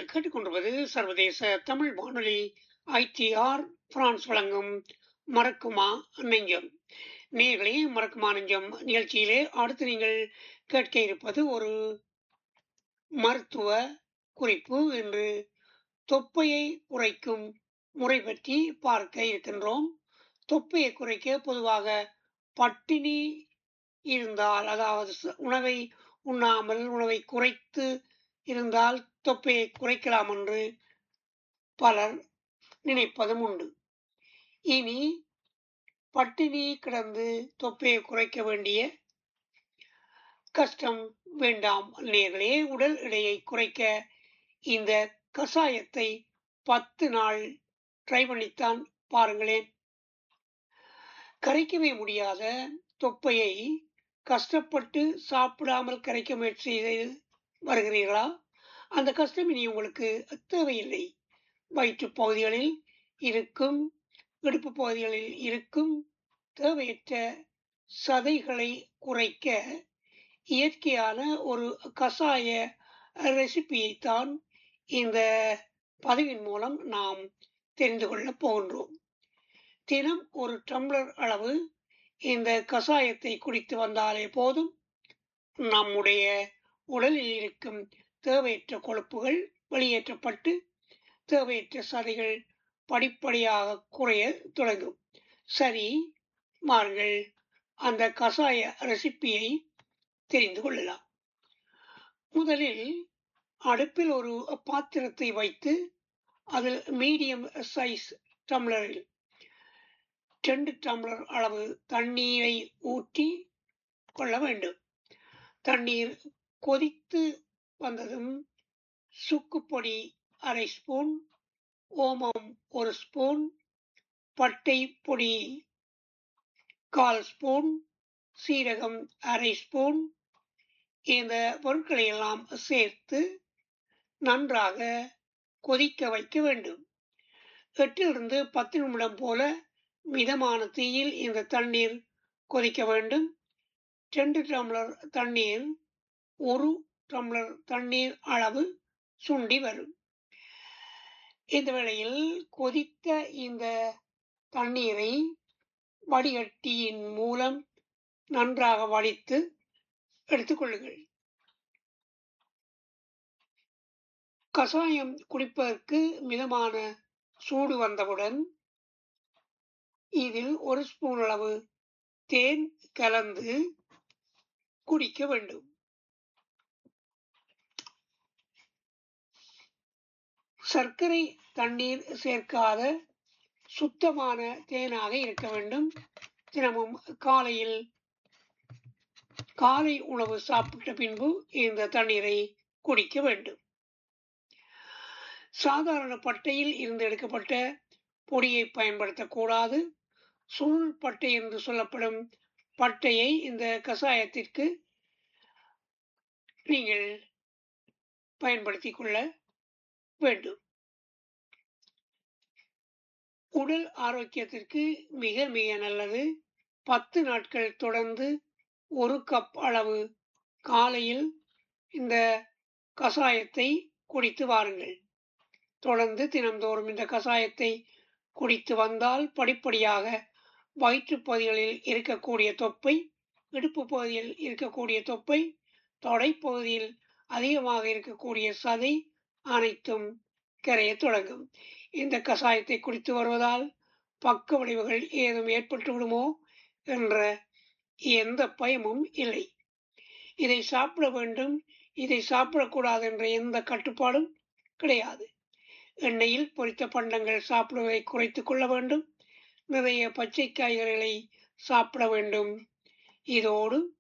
கேட்டுக்கொண்டிருப்பது சர்வதேச தமிழ் வானொலி ஐடிஆர் பிரான்ஸ் வழங்கும் மறக்குமா நெஞ்சம் நேர்களே மறக்குமா நெஞ்சம் நிகழ்ச்சியிலே அடுத்து நீங்கள் கேட்க இருப்பது ஒரு மருத்துவ குறிப்பு என்று தொப்பையை குறைக்கும் முறை பற்றி பார்க்க இருக்கின்றோம் தொப்பையை குறைக்க பொதுவாக பட்டினி இருந்தால் அதாவது ச- உணவை உண்ணாமல் உணவை குறைத்து இருந்தால் தொப்பையை குறைக்கலாம் என்று பலர் நினைப்பதும் உண்டு இனி பட்டினி கிடந்து தொப்பையை குறைக்க வேண்டிய கஷ்டம் வேண்டாம் நேர்களே உடல் எடையை குறைக்க இந்த கசாயத்தை பத்து நாள் ட்ரை பண்ணித்தான் பாருங்களேன் கரைக்கவே முடியாத தொப்பையை கஷ்டப்பட்டு சாப்பிடாமல் கரைக்க முயற்சி செய்து வருகிறீர்களா அந்த கஷ்டம் இனி உங்களுக்கு தேவையில்லை வயிற்றுப் பகுதிகளில் இருக்கும் இடுப்பு பகுதிகளில் இருக்கும் தேவையற்ற சதைகளை குறைக்க இயற்கையான ஒரு கசாய ரெசிபியைத்தான் இந்த பதிவின் மூலம் நாம் தெரிந்து கொள்ளப் போகின்றோம் தினம் ஒரு டம்ளர் அளவு இந்த கசாயத்தை குடித்து வந்தாலே போதும் நம்முடைய உடலில் இருக்கும் தேவையற்ற கொழுப்புகள் வெளியேற்றப்பட்டு தேவையற்ற சதைகள் படிப்படியாக குறைய தொடங்கும் சரி மாறுங்கள் அந்த கசாய ரெசிப்பியை தெரிந்து கொள்ளலாம் முதலில் அடுப்பில் ஒரு பாத்திரத்தை வைத்து அதில் மீடியம் சைஸ் டம்ளரில் ரெண்டு டம்ளர் அளவு தண்ணீரை ஊற்றி கொள்ள வேண்டும் தண்ணீர் கொதித்து வந்ததும் சுக்குப்பொடி அரை ஸ்பூன் ஓமம் ஒரு ஸ்பூன் பட்டை பொடி கால் ஸ்பூன் சீரகம் அரை ஸ்பூன் இந்த பொருட்களை எல்லாம் சேர்த்து நன்றாக கொதிக்க வைக்க வேண்டும் எட்டிலிருந்து பத்து நிமிடம் போல மிதமான தீயில் இந்த தண்ணீர் கொதிக்க வேண்டும் ரெண்டு டம்ளர் தண்ணீர் ஒரு டம்ளர் தண்ணீர் அளவு சுண்டி வரும் இந்த வேளையில் கொதித்த இந்த தண்ணீரை வடிகட்டியின் மூலம் நன்றாக வடித்து எடுத்துக்கொள்ளுங்கள் கசாயம் குடிப்பதற்கு மிதமான சூடு வந்தவுடன் இதில் ஒரு ஸ்பூன் அளவு தேன் கலந்து குடிக்க வேண்டும் சர்க்கரை தண்ணீர் சேர்க்காத சுத்தமான தேனாக இருக்க வேண்டும் தினமும் காலையில் காலை உணவு சாப்பிட்ட பின்பு இந்த தண்ணீரை குடிக்க வேண்டும் சாதாரண பட்டையில் இருந்து எடுக்கப்பட்ட பொடியை பயன்படுத்தக்கூடாது சுருள் பட்டை என்று சொல்லப்படும் பட்டையை இந்த கசாயத்திற்கு நீங்கள் பயன்படுத்திக் கொள்ள வேண்டும் உடல் ஆரோக்கியத்திற்கு மிக மிக நல்லது பத்து நாட்கள் தொடர்ந்து ஒரு கப் அளவு காலையில் இந்த கசாயத்தை குடித்து வாருங்கள் தொடர்ந்து தினம்தோறும் இந்த கசாயத்தை குடித்து வந்தால் படிப்படியாக வயிற்றுப் பகுதிகளில் இருக்கக்கூடிய தொப்பை இடுப்பு பகுதியில் இருக்கக்கூடிய தொப்பை தொடைப்பகுதியில் அதிகமாக இருக்கக்கூடிய சதை அனைத்தும் கரையத் தொடங்கும் இந்த கசாயத்தை குடித்து வருவதால் பக்க விளைவுகள் ஏதும் ஏற்பட்டு விடுமோ என்ற எந்த பயமும் இல்லை இதை சாப்பிட வேண்டும் இதை சாப்பிடக்கூடாது என்ற எந்த கட்டுப்பாடும் கிடையாது எண்ணெயில் பொரித்த பண்டங்கள் சாப்பிடுவதை குறைத்துக் கொள்ள வேண்டும் நிறைய பச்சை காய்கறிகளை சாப்பிட வேண்டும் இதோடு